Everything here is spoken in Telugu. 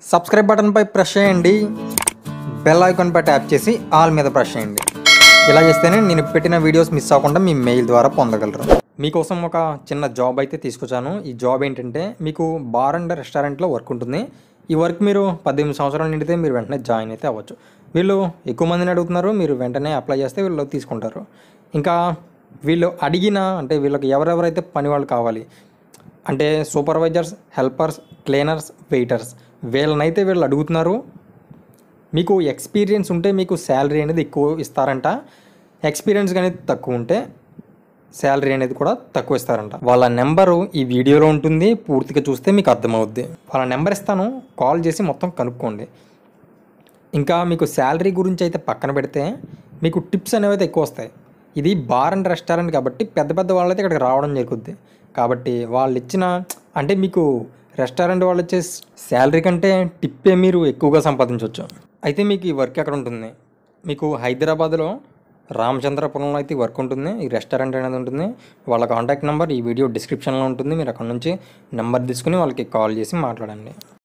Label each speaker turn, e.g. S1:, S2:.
S1: సబ్స్క్రైబ్ బటన్పై ప్రెస్ చేయండి బెల్ ఐకాన్పై ట్యాప్ చేసి ఆల్ మీద ప్రెస్ చేయండి ఇలా చేస్తేనే నేను పెట్టిన వీడియోస్ మిస్ అవ్వకుండా మీ మెయిల్ ద్వారా పొందగలరు మీకోసం ఒక చిన్న జాబ్ అయితే తీసుకొచ్చాను ఈ జాబ్ ఏంటంటే మీకు బార్ అండ్ రెస్టారెంట్లో వర్క్ ఉంటుంది ఈ వర్క్ మీరు పద్దెనిమిది సంవత్సరాలు నిండితే మీరు వెంటనే జాయిన్ అయితే అవ్వచ్చు వీళ్ళు ఎక్కువ మందిని అడుగుతున్నారు మీరు వెంటనే అప్లై చేస్తే వీళ్ళు తీసుకుంటారు ఇంకా వీళ్ళు అడిగిన అంటే వీళ్ళకి ఎవరెవరైతే పని వాళ్ళు కావాలి అంటే సూపర్వైజర్స్ హెల్పర్స్ క్లీనర్స్ వెయిటర్స్ వీళ్ళనైతే వీళ్ళు అడుగుతున్నారు మీకు ఎక్స్పీరియన్స్ ఉంటే మీకు శాలరీ అనేది ఎక్కువ ఇస్తారంట ఎక్స్పీరియన్స్ అనేది తక్కువ ఉంటే శాలరీ అనేది కూడా తక్కువ ఇస్తారంట వాళ్ళ నెంబరు ఈ వీడియోలో ఉంటుంది పూర్తిగా చూస్తే మీకు అర్థమవుద్ది వాళ్ళ నెంబర్ ఇస్తాను కాల్ చేసి మొత్తం కనుక్కోండి ఇంకా మీకు శాలరీ గురించి అయితే పక్కన పెడితే మీకు టిప్స్ అనేవి అయితే ఎక్కువ వస్తాయి ఇది బార్ అండ్ రెస్టారెంట్ కాబట్టి పెద్ద పెద్ద వాళ్ళైతే ఇక్కడికి రావడం జరుగుద్ది కాబట్టి వాళ్ళు ఇచ్చిన అంటే మీకు రెస్టారెంట్ వాళ్ళు ఇచ్చే శాలరీ కంటే టిప్పే మీరు ఎక్కువగా సంపాదించవచ్చు అయితే మీకు ఈ వర్క్ ఎక్కడ ఉంటుంది మీకు హైదరాబాద్లో రామచంద్రపురంలో అయితే ఈ వర్క్ ఉంటుంది ఈ రెస్టారెంట్ అనేది ఉంటుంది వాళ్ళ కాంటాక్ట్ నెంబర్ ఈ వీడియో డిస్క్రిప్షన్లో ఉంటుంది మీరు అక్కడ నుంచి నెంబర్ తీసుకుని వాళ్ళకి కాల్ చేసి మాట్లాడండి